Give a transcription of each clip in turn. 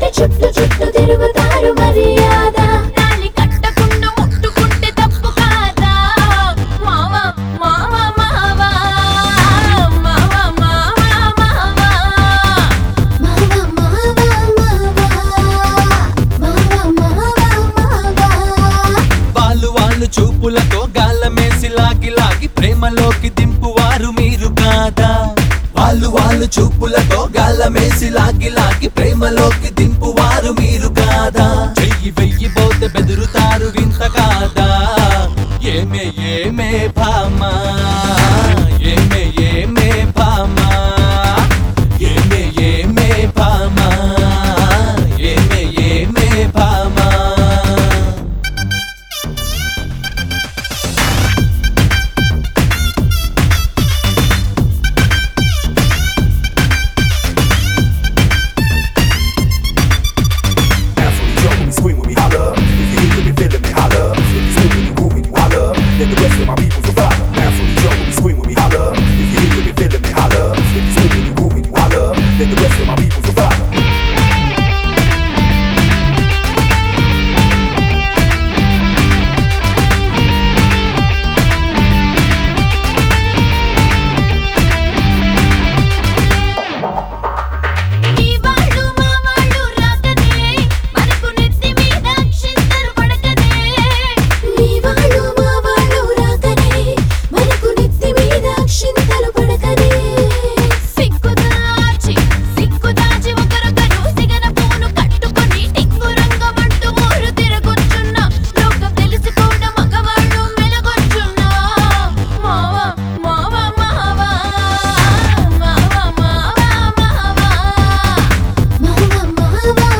తాళి చుట్టూ చుట్టూ తిరుగుతారు మర్యాద తాళి కట్టకుండా ముట్టుకుంటే తప్పు కాదా మావా మావా మావా మావా మావా మావా మావా మావా మావా మావా మావా వాళ్ళు వాళ్ళు చూపులతో గాలమేసి లాగి లాగి ప్రేమలోకి దింపువారు మీరు కాదా వాళ్ళు వాళ్ళు చూపులతో గాలమేసి లాగి లాగి ప్రేమలోకి దింపువారు మీరు కాదా చెయ్యి వెయ్యి పోతే బెదురుతారు వింత కాదా ఏమే ఏమే భామా ఏమే ఏమే భామా ఏమే ఏమే భామా ఏమే ఏమే భామా Dance with me, jump with me, swing with me, holla. If you hear me, feeling me, holla. If you swing with me, groove with me, holla. Then the rest of my people will follow. Dance with me, jump with me, swing with me, holla. If you hear me, feeling me, holla. If you swing with me, groove with me, holla. Then the rest of my people will follow. మీ వాళ్ళు మా వాళ్ళు రాకనే మనకు నెత్తి మీద అక్షింతలు పడకనే మీ వాళ్ళు మా వాళ్ళు రాకనే మనకు నెత్తి మీద అక్షింతలు పడకనే సిగ్గు దాచి సిగ్గు దాచి ఒకరొకరు సిగన పూను కట్టుకొని టింగు రంగమంటూ ఊరు తిరగొచ్చున్నా లోకం తెలిసి కూడా మగవాళ్ళు మెలగొచ్చున్నా మావా మావా మావా మావా మావా మావా మావా మావా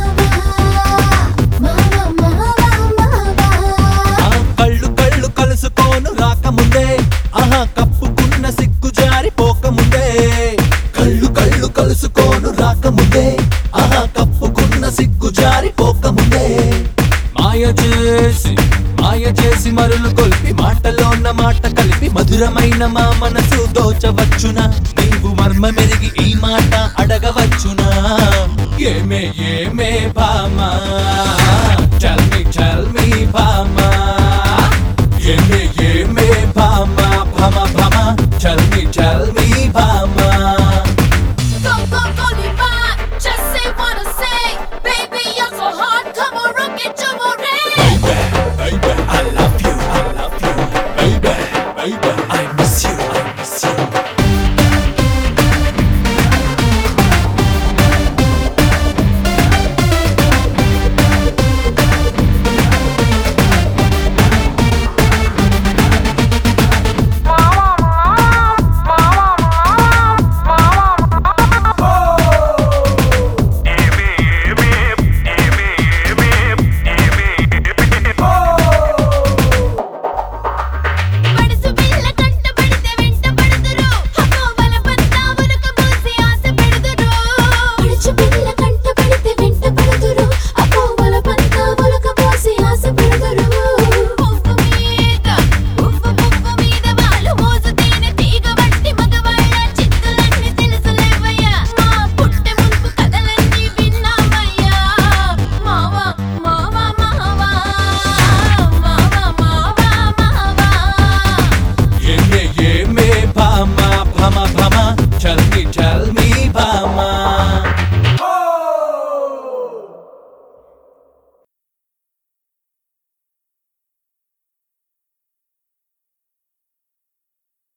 మావా మావా మావా ఆ కళ్ళు కళ్ళు కలుసుకోను రాకముందే ఆహా కప్పుకున్న సిగ్గు జారిపోకముందే కళ్ళు కళ్ళు కలుసుకోను రాకముందే ఆహా కప్పుకున్న సిగ్గు జారిపోకముందే మాయ చేసి మాయ చేసి మరులు కొలిపి మాటలోన్న మాట కలిపి మధురమైన మా మనసు దోచవచ్చునా నీవు మర్మ మెరిగి ఈ మాట అడగవచ్చునా ఏమే ఏమే భామా చల్ మీ చల్ మీ భామా